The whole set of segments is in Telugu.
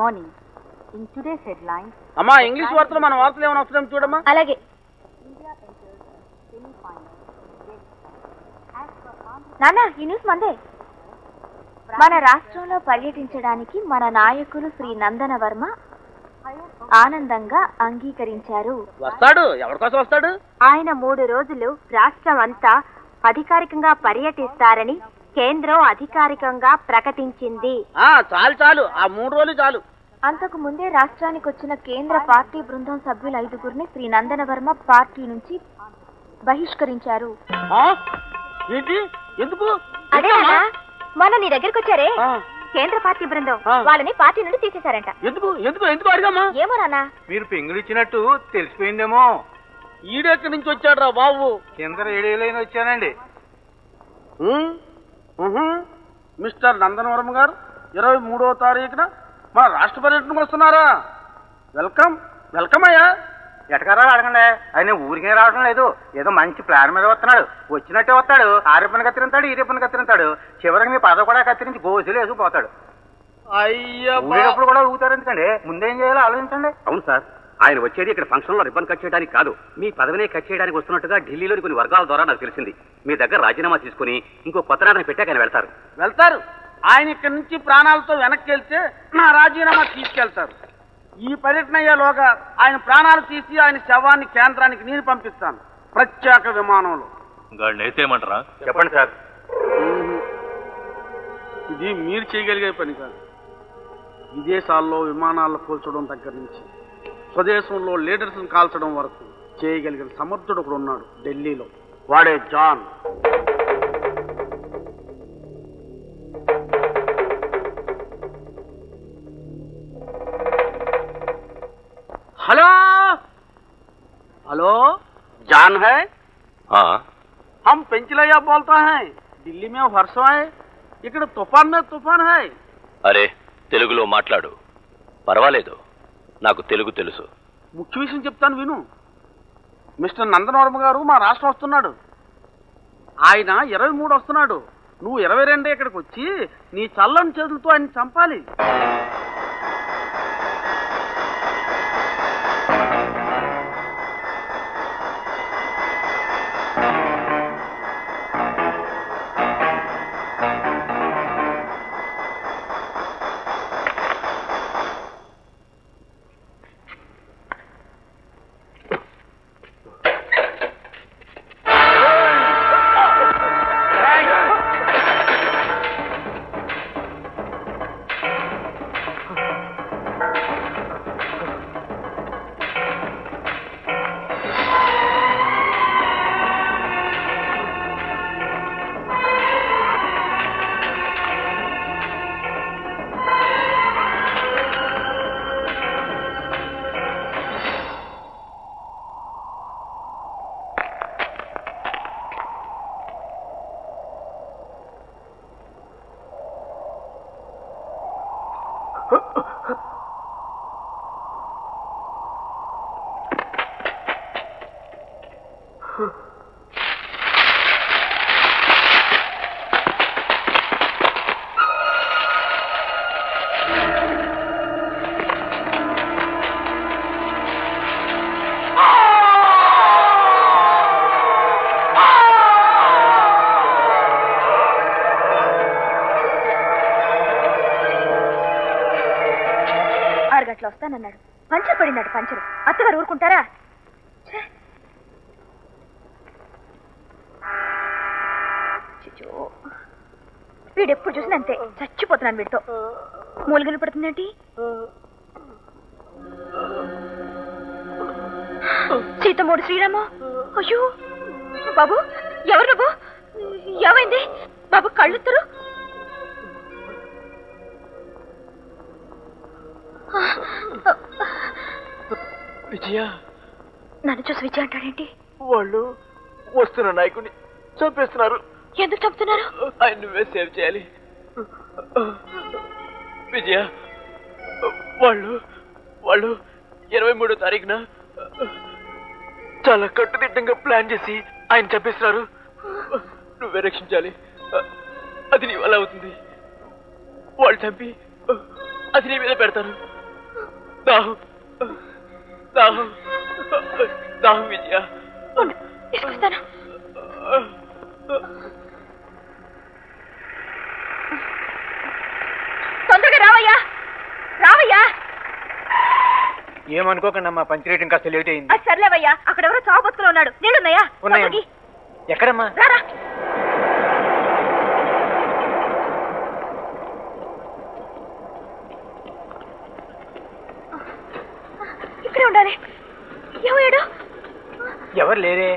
morning. In today's headlines, అమ్మా ఇంగ్లీష్ వార్తలు మన వార్తలు ఏమైనా వస్తున్నాం చూడమ్మా అలాగే నాన్న ఈ న్యూస్ మందే మన రాష్ట్రంలో పర్యటించడానికి మన నాయకులు శ్రీ నందన వర్మ ఆనందంగా అంగీకరించారు వస్తాడు ఎవరి కోసం వస్తాడు ఆయన మూడు రోజులు రాష్ట్రం అంతా అధికారికంగా పర్యటిస్తారని కేంద్రం అధికారికంగా ప్రకటించింది ఆ చాలు చాలు ఆ మూడు రోజులు చాలు అంతకు ముందే రాష్ట్రానికి వచ్చిన కేంద్ర పార్టీ బృందం సభ్యులు ఐదుగురిని శ్రీ నందన వర్మ పార్టీ నుంచి బహిష్కరించారు ఆ? ఏంటి ఎందుకు అదే ఎందుకమ్మా? మొన్న నీ దగ్గరికి వచ్చారే ఆ, కేంద్ర పార్టీ బృందం ఆ. వాళ్ళని పార్టీ నుండి తీసేశారంట ఎందుకు ఎందుకు ఎందుకు అడిగమ్మా ఏమో నాన్న మీరు పెంగులు ఇచ్చినట్టు తెలిసిపోయిందేమో ఈడెక్కడి నుంచి వచ్చాడు రా బాబు కింద రేడియోలైన వచ్చానండి ఉమ్, ఉహుం. మిస్టర్ నందనవరం గారు ఇరవై మూడవ తారీఖున మన రాష్ట్ర పర్యటనకు వస్తున్నారా వెల్కమ్ వెల్కమ్ అయ్యా ఎటకారా అడగండి ఆయన ఊరికే రావడం లేదు ఏదో మంచి ప్లాన్ మీద వస్తున్నాడు వచ్చినట్టే వస్తాడు ఆ రిబ్బన్ కత్తిరింతాడు ఈ రిబ్బన్ కత్తిరింతాడు చివరికి మీ పద కూడా కత్తిరించి గోసులు వేసుకుపోతాడు అయ్యా బా- ఊరేటప్పుడు కూడా ఊగుతారు ఎందుకండి ముందేం చేయాలో ఆలోచించండి అవును సార్ ఆయన వచ్చేది ఇక్కడ ఫంక్షన్ లో రిబ్బన్ కట్ చేయడానికి కాదు మీ పదవినే కట్ చేయడానికి వస్తున్నట్టుగా ఢిల్లీలోని కొన్ని వర్గాల ద్వారా నాకు తెలిసింది మీ దగ్గర రాజీనామా తీసుకుని ఇంకో కొత్త నాయకుని పెట్టాక ఆయన వెళ్తారు వెళ్తారు ఆయన ఇక్కడి నుంచి ప్రాణాలతో వెనక్కి వెళ్తే నా రాజీనామా తీసుకెళ్తారు ఈ పర్యటన అయ్యేలోగా ఆయన ప్రాణాలు తీసి ఆయన శవాన్ని కేంద్రానికి నేను పంపిస్తాను ప్రత్యేక విమానంలో నేతేమంటారా చెప్పండి సార్ ఇది మీరు చేయగలిగే పని కాదు విదేశాల్లో విమానాల్లో కూల్చడం దగ్గర నుంచి స్వదేశంలో లీడర్స్ కాల్చడం వరకు చేయగలిగిన సమర్థుడు ఒకడు ఉన్నాడు ఢిల్లీలో వాడే జాన్ హలో హలో జాన్ है हम पेंचलैया बोलता है दिल्ली में वर्षा है ఇక్కడ తుఫాన్ మీద తుఫాన్ హై అరే తెలుగులో మాట్లాడు పర్వాలేదు నాకు తెలుగు తెలుసు ముఖ్య విషయం చెప్తాను విను మిస్టర్ నందనవర్మ గారు మా రాష్ట్రం వస్తున్నాడు ఆయన ఇరవై మూడు వస్తున్నాడు నువ్వు ఇరవై రెండే ఇక్కడికి వచ్చి నీ చల్లని చేతులతో ఆయన చంపాలి ఆరు గంటలు వస్తానన్నాడు పంచర్ పడినాడు పంచరు అత్తగారు ఊరుకుంటారా ఛే. చిచ్చో. వీడు ఎప్పుడు చూసినా అంతే చచ్చిపోతున్నాను వీడితో మూలిగలు పడుతుందేంటి సీతమూడు శ్రీరామ అయ్యో బాబు ఎవరు నువ్వు ఏమైంది బాబు కళ్ళుత్తరు విజయ నన్ను చూసి విజయ్ అంటాడేంటి వాళ్ళు వస్తున్న నాయకుడిని చంపేస్తున్నారు ఎందుకు చంపుతున్నారు ఆయన నువ్వే సేవ్ చేయాలి విజయ వాళ్ళు వాళ్ళు ఇరవై మూడో తారీఖున చాలా కట్టుదిట్టంగా ప్లాన్ చేసి ఆయన చంపేస్తున్నారు నువ్వే రక్షించాలి అది నీ వల్ల అవుతుంది వాళ్ళు చంపి అది నీ మీద పెడతారు దాహం దాహం దాహం విజయ ఉండు, తీసుకొస్తాను తొందరగా రావయ్యా రావయ్యా ఏమనుకోకండి అమ్మా పంచి రేటింగ్ కాస్త లేట్ అయింది అది సర్లేవయ్యా అక్కడ ఎవరో చావు బతుకులో ఉన్నాడు నీళ్ళున్నాయా ఉన్నాయమ్మా. తొందరగి. ఎక్కడమ్మా రారా ఇక్కడే ఉండాలి ఏమయ్యాడు ఎవరు లేరే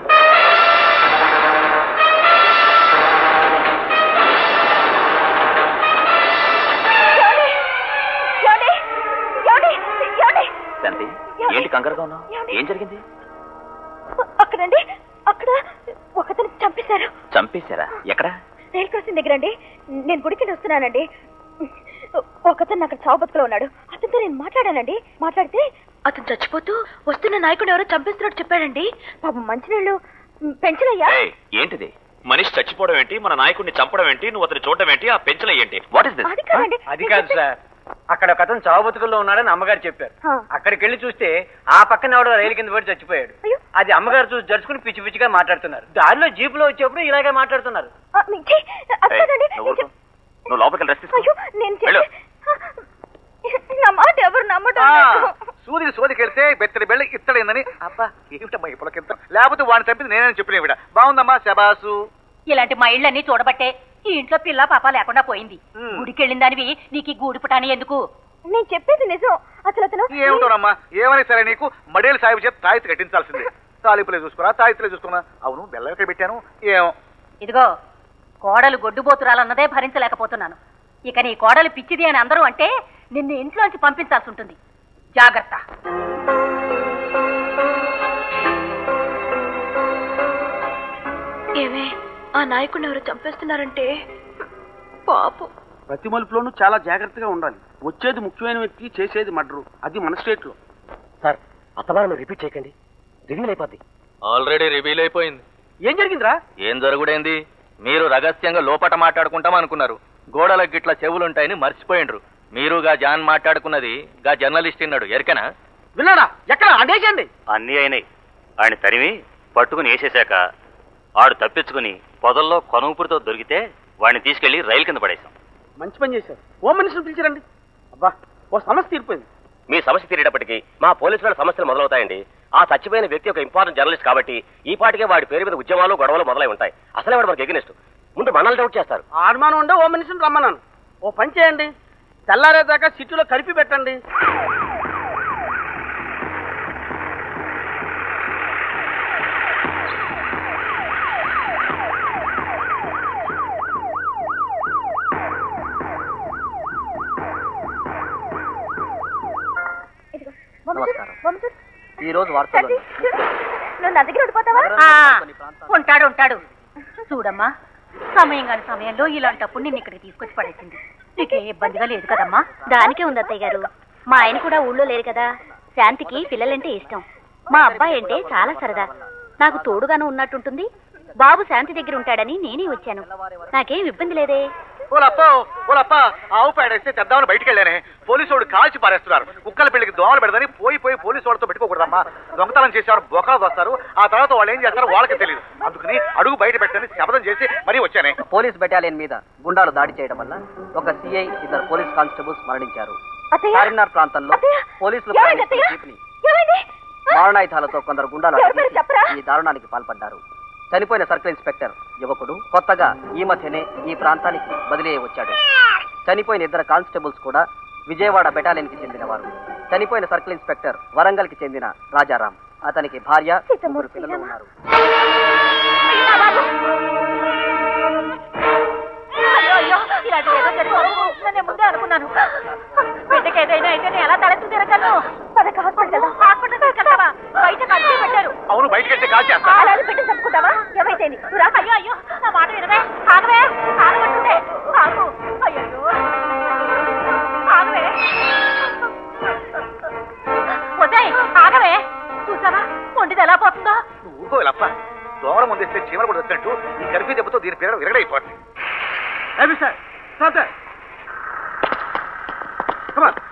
ఏమండి? ఏమండి? ఏమండి? ఏమండి? శాంతి ఏంటి కంగారుగా ఉన్నావు ఏం జరిగింది అక్కడండి అక్కడ ఒకతను చంపేశారు చంపేశారా ఎక్కడ రైల్ క్రాసింగ్ దగ్గర అండి నేను గుడికి వస్తున్నానండి ఒకతను అక్కడ చావు బతుకులో ఉన్నాడు అతనితో నేను మాట్లాడానండి మాట్లాడితే అతను చచ్చిపోతూ వస్తున్న నాయకుడు ఎవరో చంపేస్తున్నట్టు చెప్పాడండి పాపం మంచినీళ్ళు పెంచలయ్యా ఏయ్, ఏంటిది మనిషి చచ్చిపోవడం ఏంటి మన నాయకుడిని చంపడం ఏంటి నువ్వు అతన్ని చూడడం ఏంటి ఆ పెంచల ఏంటి వాట్ ఇస్ దిస్ అది కాదండి అది కాదు సార్ అక్కడ ఒక అతను చావు బతుకుల్లో ఉన్నాడని అమ్మగారు చెప్పారు ఆ. అక్కడికి వెళ్ళి చూస్తే ఆ పక్కన ఎవడో రైలు కింద పడి చచ్చిపోయాడు అయ్యో. అది అమ్మగారు చూసి జరుచుకుని పిచ్చి పిచ్చిగా మాట్లాడుతున్నారు దారిలో జీపులో వచ్చేప్పుడు ఇలాగే మాట్లాడుతున్నారు ఆ, మీ- ఛీ, అది ఏయ్, కాదండి నువ్వు ఊరుకో. నువ్వు లోపలికి రెస్ట్ తీసుకో అయ్యో నేను వెళ్ళు. చెప్పే నా మాట ఎవరు నమ్మటం లేదు. సూదిని సోదికెళ్తే బెత్తడి బెళ్ళ ఇత్తడైందని అబ్బా ఏమిటమ్మా ఈ పొలకింత లేకపోతే వాడిని చంపింది నేనని చెప్పిన విడ బాగుందమ్మా శబాసు ఇలాంటి మా ఇళ్ళన్నీ చూడబట్టే ఈ ఇంట్లో పిల్ల పాప లేకుండా పోయింది గుడికెళ్ళిన దానివి నీకు ఈ గూడు పుటాని ఎందుకు నేను చెప్పేది నిజం అసలు అతను ఏమిటోనమ్మా ఏమైనా సరే నీకు మడేలు సాహిబ్ చేత తాయితీ కట్టించాల్సిందే తాలిపులే చూసుకున్నా తాయితులే చూసుకున్నా అవును బెల్లం ఎక్కడ పెట్టాను ఏం ఇదిగో కోడలు గొడ్డుబోతురాలన్నదే భరించలేకపోతున్నాను ఇక నీ కోడలు పిచ్చిది అని అందరూ అంటే నిన్ను ఇంట్లోంచి పంపించాల్సి ఉంటుంది జాగ్రత్త ఏమే ఆ నాయకుడిని ఎవరు చంపేస్తున్నారంటే పాపం ప్రతి మలుపులోనూ చాలా జాగ్రత్తగా ఉండాలి వచ్చేది ముఖ్యమైన వ్యక్తి చేసేది మర్డరు అది మన స్టేట్లో సార్ అత్తమాలను రిపీట్ చేయకండి రివీల్ అయిపోద్ది ఆల్రెడీ రివీల్ అయిపోయింది ఏం జరిగిందిరా ఏం జరుగుడేంది మీరు రహస్యంగా లోపట మాట్లాడుకుంటాం అనుకున్నారు గోడలకు గిట్ల చెవులుంటాయని మర్చిపోయిండ్రు మీరు గా జాన్ మాట్లాడుకున్నది గా జర్నలిస్ట్ ఇన్నాడు ఎరికనా విన్నాడా ఎక్కడ అందేశండి అన్నీ అయినాయి ఆయన తరిమి పట్టుకుని వేసేశాక ఆడు తప్పించుకుని పొదల్లో కొనుగుపురితో దొరికితే వాడిని తీసుకెళ్లి రైలు కింద పడేశాం మంచి పని చేశారు ఓ మనిషిని పిలిచారండి అబ్బా ఓ సమస్య తీరిపోయింది మీ సమస్య తీరేటప్పటికి మా పోలీసు వాళ్ళ సమస్యలు మొదలవుతాయండి ఆ చచ్చిపోయిన వ్యక్తి ఒక ఇంపార్టెంట్ జర్నలిస్ట్ కాబట్టి ఈ పాటికే వాడి పేరు మీద ఉద్యమాలు గొడవలు మొదలై ఉంటాయి అసలే వాడు మనకి ఎగినెస్ట్ ముందు మనల్ని డౌట్ చేస్తారు ఆ అనుమానం ఉండే ఓ మనిషిని రమ్మన్నాను ఓ పని చేయండి తెల్లారేదాకా సిటీలో కలిపి పెట్టండి ఈ రోజు సతీ, నువ్వు నా దగ్గర ఉండిపోతావా ఆ, ఉంటాడు ఉంటాడు చూడమ్మా సమయం కాని సమయంలో ఇలాంటప్పుడు నిన్ను ఇక్కడికి తీసుకొచ్చి పడేసింది నీకే ఇబ్బందిగా లేదు కదమ్మా దానికే ఉంది అత్తయ్య గారు మా ఆయన కూడా ఊళ్ళో లేరు కదా శాంతికి పిల్లలంటే ఇష్టం మా అబ్బాయి అంటే చాలా సరదా నాకు తోడుగాను ఉన్నట్టుంటుంది బాబు శాంతి దగ్గర ఉంటాడని నేనే వచ్చాను నాకేం ఇబ్బంది లేదే ఓలప్ప ఓలప్ప ఆవు పేడేస్తే తెద్దామని బయటికి వెళ్ళానే పోలీసు వాడు కాల్చి పారేస్తున్నారు కుక్కల పెళ్లికి దోమలు పెడదని పోయి పోయి పోలీసు వాళ్ళతో పెట్టుకోకూడదమ్మా దొంగతనం చేసేవారు బొక్కలు వస్తారు ఆ తర్వాత వాళ్ళు ఏం చేస్తారో వాళ్ళకి తెలియదు అందుకని అడుగు బయట పెట్టని శపథం చేసి మరీ వచ్చానే పోలీస్ బెటాలియన్ మీద గుండాలు దాడి చేయడం వల్ల ఒక సిఐ ఇద్దరు పోలీస్ కానిస్టేబుల్స్ మరణించారు అత్తయ్య చార్మినార్ ప్రాంతంలో అత్తయ్య! పోలీసులు ఏమైంది ప్రయాణిస్తున్న అత్తయ్య? జీప్ని ఏమైంది? మారణాయుధాలతో కొందరు గుండాలు ఎవరి పేరు అడ్డగించి చెప్పరా? ఈ దారుణానికి పాల్పడ్డారు చనిపోయిన సర్కిల్ ఇన్స్పెక్టర్ యువకుడు కొత్తగా ఈ మధ్యనే ఈ ప్రాంతానికి బదిలీ అయి వచ్చాడు చనిపోయిన ఇద్దరు కానిస్టేబుల్స్ కూడా విజయవాడ బెటాలియన్ కి చెందిన వారు చనిపోయిన సర్కిల్ ఇన్స్పెక్టర్ వరంగల్ కి చెందిన రాజారాం అతనికి భార్య సీతమ్మ, ముగ్గురు పిల్లలు సీతమ్మ. ఉన్నారు అయ్యో, నా బాబు! అయ్యో అయ్యో ఇలాంటి ఏదో జరిగిపోతుందని నేను ముందే అనుకున్నాను బిడ్డకి ఏదైనా అయితే నేను ఎలా తలెత్తు తిరగలను పదక హాస్పిటల్ హాస్పిటల్ తీసుకెళ్తావా బయట కట్టి పెట్టారు అవును బయటకెళ్తే కాల్చేస్తా అలా బిడ్డ చంపుకుంటావా ఏమైతే నువ్వు రా అయ్యో అయ్యో నా మాట వినవే ఆగవే ఆగమంటుండే ఆగు అయ్యో ఆగవే వద్దాయి ఆగవే చూసావా ఒంటిది ఎలా పోతుందో నువ్వు ఊరుకో వీళ్ళప్ప దోమల ముందేస్తే చీమలు కూడా వచ్చినట్టు ఈ కర్ఫ్యూ దెబ్బతో దీని పేరు విరగడైపోతుంది సార్ సార్